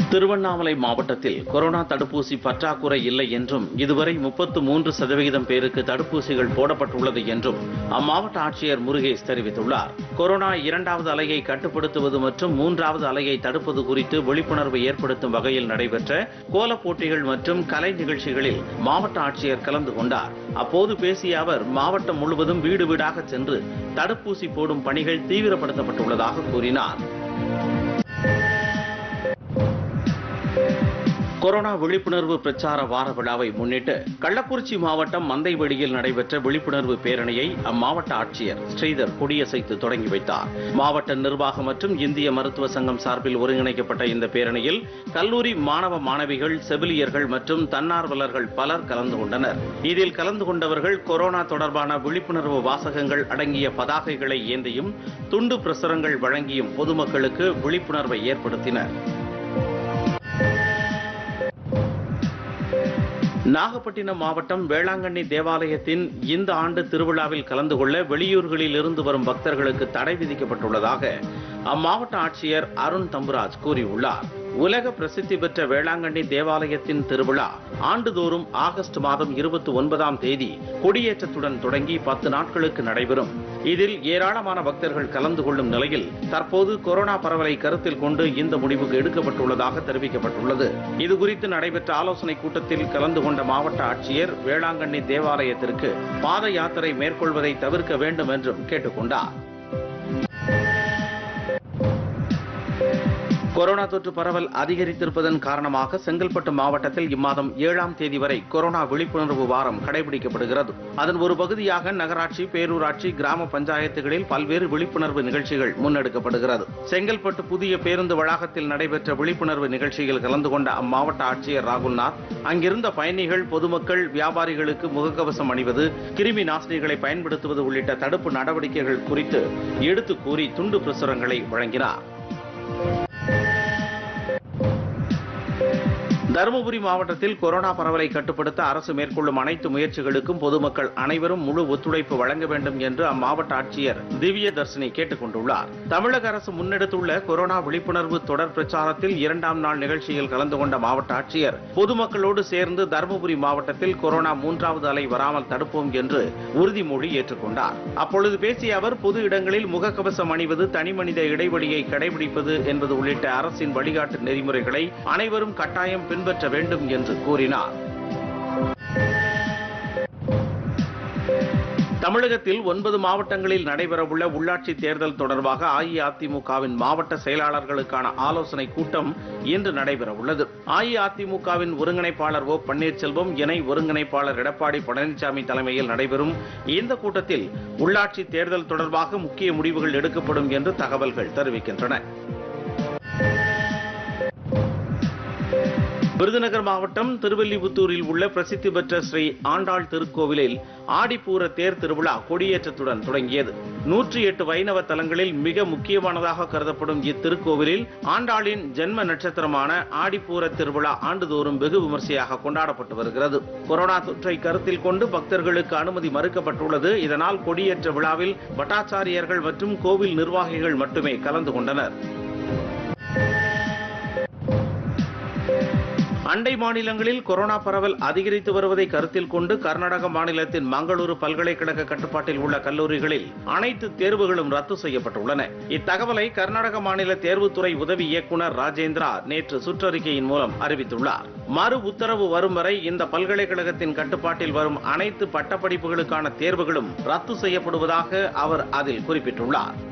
திருவண்ணாமலை மாவட்டத்தில் கொரோனா தடுப்பூசி பற்றாக்குறை இல்லை என்றும் இதுவரை முப்பத்து மூன்று சதவிகிதம் பேருக்கு தடுப்பூசிகள் போடப்பட்டுள்ளது என்றும் அம்மாவட்ட ஆட்சியர் முருகேஷ் தெரிவித்துள்ளார் கொரோனா இரண்டாவது அலையை கட்டுப்படுத்துவது மற்றும் மூன்றாவது அலையை தடுப்பது குறித்து விழிப்புணர்வு ஏற்படுத்தும் வகையில் நடைபெற்ற கோலப் போட்டிகள் மற்றும் கலை நிகழ்ச்சிகளில் மாவட்ட ஆட்சியர் கலந்து கொண்டார் அப்போது பேசிய அவர் மாவட்டம் முழுவதும் வீடு வீடாக சென்று தடுப்பூசி போடும் பணிகள் தீவிரப்படுத்தப்பட்டுள்ளதாக கூறினார் கொரோனா விழிப்புணர்வு பிரச்சார வார விழாவை முன்னிட்டு கள்ளக்குறிச்சி மாவட்டம் மந்தைவெளியில் நடைபெற்ற விழிப்புணர்வு பேரணியை அம்மாவட்ட ஆட்சியர் ஸ்ரீதர் கொடியசைத்து தொடங்கி வைத்தார் மாவட்ட நிர்வாகம் மற்றும் இந்திய மருத்துவ சங்கம் சார்பில் ஒருங்கிணைக்கப்பட்ட இந்த பேரணியில் கல்லூரி மாணவ மாணவிகள் செவிலியர்கள் மற்றும் தன்னார்வலர்கள் பலர் கலந்து கொண்டனர் இதில் கலந்து கொண்டவர்கள் கொரோனா தொடர்பான விழிப்புணர்வு வாசகங்கள் அடங்கிய பதாகைகளை ஏந்தியும் துண்டு பிரசுரங்கள் வழங்கியும் பொதுமக்களுக்கு விழிப்புணர்வை ஏற்படுத்தினர் நாகப்பட்டினம் மாவட்டம் வேளாங்கண்ணி தேவாலயத்தின் இந்த ஆண்டு திருவிழாவில் கலந்து கொள்ள வெளியூர்களில் இருந்து வரும் பக்தர்களுக்கு தடை விதிக்கப்பட்டுள்ளதாக அம்மாவட்ட ஆட்சியர் அருண் தம்புராஜ் கூறியுள்ளார் உலக பிரசித்தி பெற்ற வேளாங்கண்ணி தேவாலயத்தின் திருவிழா ஆண்டுதோறும் ஆகஸ்ட் மாதம் இருபத்தி ஒன்பதாம் தேதி கொடியேற்றத்துடன் தொடங்கி பத்து நாட்களுக்கு நடைபெறும் இதில் ஏராளமான பக்தர்கள் கலந்து கொள்ளும் நிலையில் தற்போது கொரோனா பரவலை கருத்தில் கொண்டு இந்த முடிவுக்கு எடுக்கப்பட்டுள்ளதாக தெரிவிக்கப்பட்டுள்ளது இதுகுறித்து நடைபெற்ற ஆலோசனை கூட்டத்தில் கலந்து கொண்ட மாவட்ட ஆட்சியர் வேளாங்கண்ணி தேவாலயத்திற்கு பாத யாத்திரை மேற்கொள்வதை தவிர்க்க வேண்டும் என்றும் கேட்டுக்கொண்டார் கொரோனா தொற்று பரவல் அதிகரித்திருப்பதன் காரணமாக செங்கல்பட்டு மாவட்டத்தில் இம்மாதம் ஏழாம் தேதி வரை கொரோனா விழிப்புணர்வு வாரம் கடைபிடிக்கப்படுகிறது அதன் ஒரு பகுதியாக நகராட்சி பேரூராட்சி கிராம பஞ்சாயத்துகளில் பல்வேறு விழிப்புணர்வு நிகழ்ச்சிகள் முன்னெடுக்கப்படுகிறது செங்கல்பட்டு புதிய பேருந்து வளாகத்தில் நடைபெற்ற விழிப்புணர்வு நிகழ்ச்சியில் கலந்து கொண்ட அம்மாவட்ட ஆட்சியர் ராகுல்நாத் அங்கிருந்த பயணிகள் பொதுமக்கள் வியாபாரிகளுக்கு முகக்கவசம் அணிவது கிருமி நாசினிகளை பயன்படுத்துவது உள்ளிட்ட தடுப்பு நடவடிக்கைகள் குறித்து எடுத்து கூறி துண்டு பிரசுரங்களை வழங்கினார் தருமபுரி மாவட்டத்தில் கொரோனா பரவலை கட்டுப்படுத்த அரசு மேற்கொள்ளும் அனைத்து முயற்சிகளுக்கும் பொதுமக்கள் அனைவரும் முழு ஒத்துழைப்பு வழங்க வேண்டும் என்று அம்மாவட்ட ஆட்சியர் திவ்ய தர்சினி கேட்டுக் கொண்டுள்ளார் தமிழக அரசு முன்னெடுத்துள்ள கொரோனா விழிப்புணர்வு தொடர் பிரச்சாரத்தில் இரண்டாம் நாள் நிகழ்ச்சியில் கலந்து கொண்ட மாவட்ட ஆட்சியர் பொதுமக்களோடு சேர்ந்து தருமபுரி மாவட்டத்தில் கொரோனா மூன்றாவது அலை வராமல் தடுப்போம் என்று உறுதிமொழி ஏற்றுக்கொண்டார் அப்பொழுது பேசிய அவர் பொது இடங்களில் முகக்கவசம் அணிவது தனிமனித இடைவெளியை கடைபிடிப்பது என்பது உள்ளிட்ட அரசின் வழிகாட்டு நெறிமுறைகளை அனைவரும் கட்டாயம் பின்பற்ற வேண்டும் என்று கூறினார் தமிழகத்தில் ஒன்பது மாவட்டங்களில் நடைபெறவுள்ள உள்ளாட்சி தேர்தல் தொடர்பாக அஇஅதிமுகவின் மாவட்ட செயலாளர்களுக்கான ஆலோசனை கூட்டம் இன்று நடைபெறவுள்ளது அஇஅதிமுகவின் ஒருங்கிணைப்பாளர் ஓ பன்னீர்செல்வம் இணை ஒருங்கிணைப்பாளர் எடப்பாடி பழனிசாமி தலைமையில் நடைபெறும் இந்த கூட்டத்தில் உள்ளாட்சி தேர்தல் தொடர்பாக முக்கிய முடிவுகள் எடுக்கப்படும் என்று தகவல்கள் தெரிவிக்கின்றன விருதுநகர் மாவட்டம் திருவல்லிபுத்தூரில் உள்ள பிரசித்தி பெற்ற ஸ்ரீ ஆண்டாள் திருக்கோவிலில் ஆடிப்பூர தேர் திருவிழா கொடியேற்றத்துடன் தொடங்கியது நூற்றி எட்டு வைணவ தலங்களில் மிக முக்கியமானதாக கருதப்படும் இத்திருக்கோவிலில் ஆண்டாளின் ஜென்ம நட்சத்திரமான ஆடிப்பூர திருவிழா ஆண்டுதோறும் வெகு விமர்சையாக கொண்டாடப்பட்டு வருகிறது கொரோனா தொற்றை கருத்தில் கொண்டு பக்தர்களுக்கு அனுமதி மறுக்கப்பட்டுள்ளது இதனால் கொடியேற்ற விழாவில் பட்டாச்சாரியர்கள் மற்றும் கோவில் நிர்வாகிகள் மட்டுமே கலந்து கொண்டனர் அண்டை மாநிலங்களில் கொரோனா பரவல் அதிகரித்து வருவதை கருத்தில் கொண்டு கர்நாடக மாநிலத்தின் மங்களூரு பல்கலைக்கழக கட்டுப்பாட்டில் உள்ள கல்லூரிகளில் அனைத்து தேர்வுகளும் ரத்து செய்யப்பட்டுள்ளன இத்தகவலை கர்நாடக மாநில தேர்வுத்துறை உதவி இயக்குநர் ராஜேந்திரா நேற்று சுற்றறிக்கையின் மூலம் அறிவித்துள்ளார் மறு உத்தரவு வரும் வரை இந்த பல்கலைக்கழகத்தின் கட்டுப்பாட்டில் வரும் அனைத்து பட்டப்படிப்புகளுக்கான தேர்வுகளும் ரத்து செய்யப்படுவதாக அவர் அதில் குறிப்பிட்டுள்ளார்